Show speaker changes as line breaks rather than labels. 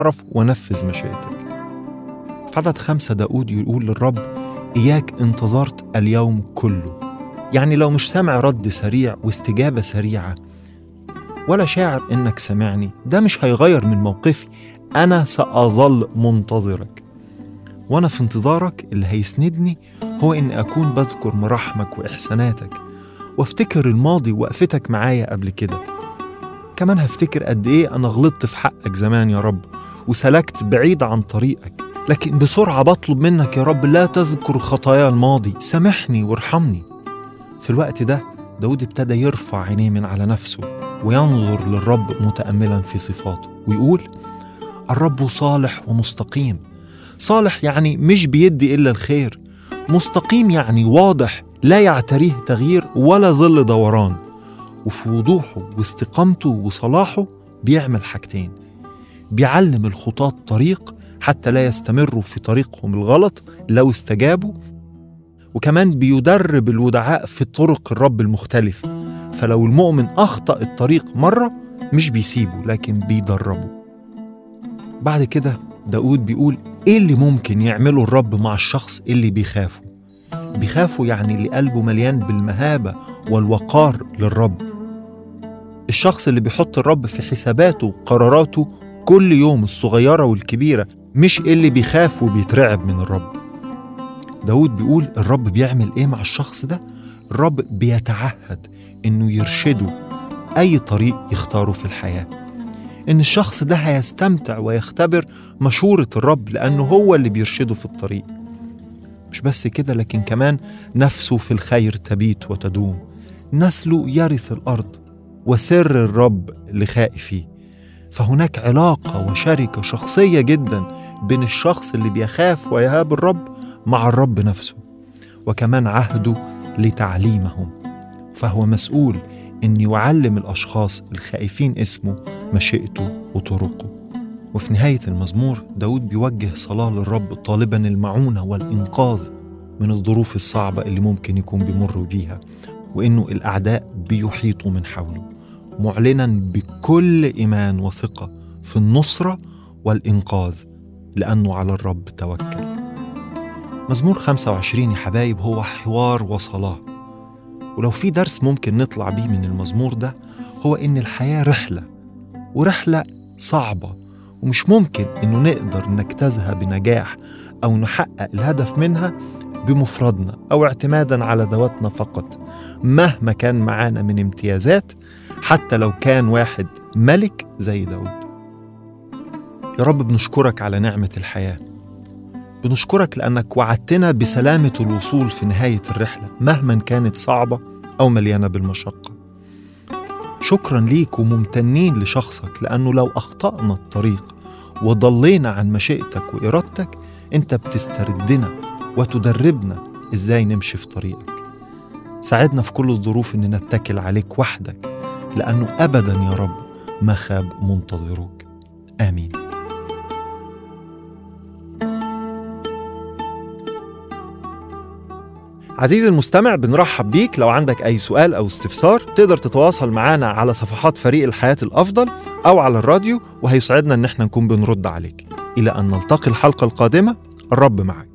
اعرف ونفذ مشيئتك في عدد خمسة داود يقول للرب إياك انتظرت اليوم كله يعني لو مش سامع رد سريع واستجابة سريعة ولا شاعر إنك سمعني ده مش هيغير من موقفي أنا سأظل منتظرك وأنا في انتظارك اللي هيسندني هو إن أكون بذكر مراحمك وإحساناتك وافتكر الماضي وقفتك معايا قبل كده كمان هفتكر قد إيه أنا غلطت في حقك زمان يا رب وسلكت بعيد عن طريقك لكن بسرعة بطلب منك يا رب لا تذكر خطايا الماضي سامحني وارحمني في الوقت ده داود ابتدى يرفع عينيه من على نفسه وينظر للرب متأملا في صفاته ويقول الرب صالح ومستقيم صالح يعني مش بيدي إلا الخير مستقيم يعني واضح لا يعتريه تغيير ولا ظل دوران وفي وضوحه واستقامته وصلاحه بيعمل حاجتين بيعلم الخطاة طريق حتى لا يستمروا في طريقهم الغلط لو استجابوا وكمان بيدرب الودعاء في طرق الرب المختلفة فلو المؤمن أخطأ الطريق مرة مش بيسيبه لكن بيدربه بعد كده داود بيقول إيه اللي ممكن يعمله الرب مع الشخص اللي بيخافه بيخافوا يعني اللي قلبه مليان بالمهابة والوقار للرب الشخص اللي بيحط الرب في حساباته وقراراته كل يوم الصغيرة والكبيرة مش اللي بيخاف وبيترعب من الرب داود بيقول الرب بيعمل ايه مع الشخص ده الرب بيتعهد انه يرشده اي طريق يختاره في الحياه ان الشخص ده هيستمتع ويختبر مشوره الرب لانه هو اللي بيرشده في الطريق مش بس كده لكن كمان نفسه في الخير تبيت وتدوم نسله يرث الارض وسر الرب لخائفيه فهناك علاقه وشركه شخصيه جدا بين الشخص اللي بيخاف ويهاب الرب مع الرب نفسه وكمان عهده لتعليمهم فهو مسؤول ان يعلم الاشخاص الخائفين اسمه مشيئته وطرقه وفي نهايه المزمور داود بيوجه صلاه للرب طالبا المعونه والانقاذ من الظروف الصعبه اللي ممكن يكون بيمر بيها وانه الاعداء بيحيطوا من حوله معلنا بكل ايمان وثقه في النصره والانقاذ لانه على الرب توكل مزمور 25 يا حبايب هو حوار وصلاه ولو في درس ممكن نطلع بيه من المزمور ده هو إن الحياة رحلة ورحلة صعبة ومش ممكن إنه نقدر نجتازها بنجاح أو نحقق الهدف منها بمفردنا أو اعتمادا على ذواتنا فقط مهما كان معانا من امتيازات حتى لو كان واحد ملك زي داود يا رب بنشكرك على نعمة الحياة بنشكرك لأنك وعدتنا بسلامة الوصول في نهاية الرحلة مهما كانت صعبة أو مليانة بالمشقة شكرا ليك وممتنين لشخصك لأنه لو أخطأنا الطريق وضلينا عن مشيئتك وإرادتك أنت بتستردنا وتدربنا إزاي نمشي في طريقك ساعدنا في كل الظروف إن نتكل عليك وحدك لأنه أبدا يا رب ما خاب منتظروك آمين عزيزي المستمع بنرحب بيك لو عندك أي سؤال أو استفسار تقدر تتواصل معنا على صفحات فريق الحياة الأفضل أو على الراديو وهيسعدنا إن احنا نكون بنرد عليك إلى أن نلتقي الحلقة القادمة الرب معك